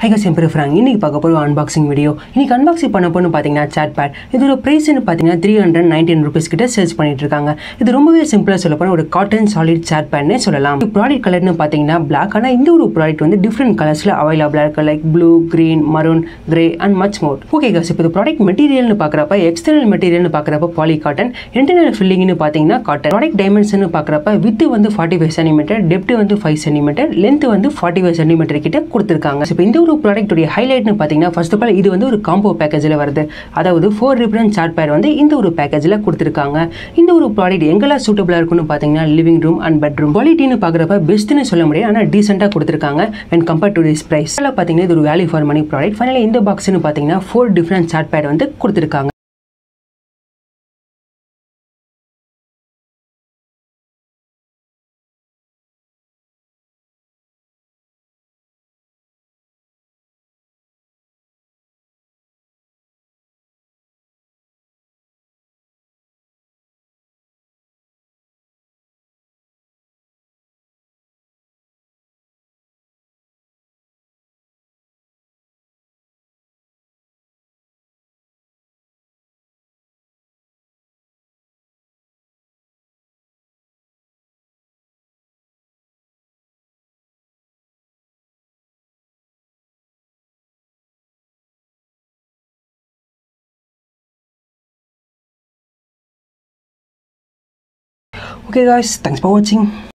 high guys, என் பேர் Frank இன்னைக்கு பார்க்க போகிற அன்பாக்சிங் வீடியோ இன்னைக்கு அன்பாக்சிங் பண்ண போன்னு பார்த்தீங்கன்னா சாட் பேட் இதோட ப்ரைஸ்னு பார்த்தீங்கன்னா த்ரீ ஹண்ட்ரட் நைன்டீன் ருபீஸ் கிட்ட சேல்ஸ் பண்ணிட்டு இருக்காங்க இது ரொம்பவே சிம்பிளாக சொல்ல போனால் ஒரு காட்டன் சாலிட் சாட் பேட்னே சொல்லலாம் ப்ராடக்ட் கலர்னு பார்த்தீங்கன்னா பிளாக் ஆனால் இந்த ஒரு ப்ராடக்ட் வந்து டிஃப்ரெண்ட் கலர்ஸில் அவைலபிளாக இருக்கு like blue green maroon grey and much more okay cause இப்போ இது ப்ராடக்ட் மெட்டீரியல்னு பார்க்குறப்ப எக்ஸ்டர்னல் மெட்டீரியல்னு பார்க்குறப்ப பாலி காட்டன் இன்டர்னல் ஃபில்லிங்னு பார்த்தீங்கன்னா காட்டன் ப்ராடக்ட் டைமென்ஷன் பார்க்குறப்ப வித்து வந்து ஃபார்ட்டி ஃபைவ் சென்டிமீட்டர் டெப்த் வந்து ஃபைவ் சென்டிமீட்டர் லென்த் வந்து ஃபார்ட்டி ஃபைவ் சென்டிமீட்டர் கிட்ட கொடுத்துருக்காங்க இப்போ இந்த ஒரு ப்ராடக்ட்டுடைய ஹைலைட்னு பார்த்தீங்கன்னா ஃபர்ஸ்ட் ஆஃப் ஆல் இது வந்து ஒரு காம்போ பேக்கேஜில் வருது அதாவது ஃபோர் டிஃப்ரெண்ட் சார்ட் பேர் வந்து இந்த ஒரு பேக்கேஜில் கொடுத்துருக்காங்க இந்த ஒரு ப்ராடக்ட் எங்கெல்லாம் சூட்டபிளாக இருக்குன்னு பார்த்தீங்கன்னா லிவிங் ரூம் அண்ட் பெட்ரூம் குவாலிட்டின்னு பார்க்குறப்ப பெஸ்ட்னு சொல்ல முடியாது ஆனால் டீசெண்டாக கொடுத்துருக்காங்க when compared to this price பார்த்தீங்கன்னா இது ஒரு வேல்யூ ஃபார் மணி ப்ராடக்ட் ஃபைனலாக இந்த பாக்ஸ்னு பார்த்தீங்கன்னா ஃபோர் டிஃப்ரெண்ட் சார்ட் பேட் வந்து கொடுத்துருக்காங்க ஓகே காய்ஸ் தேங்க்ஸ் ஃபார் வாட்சிங்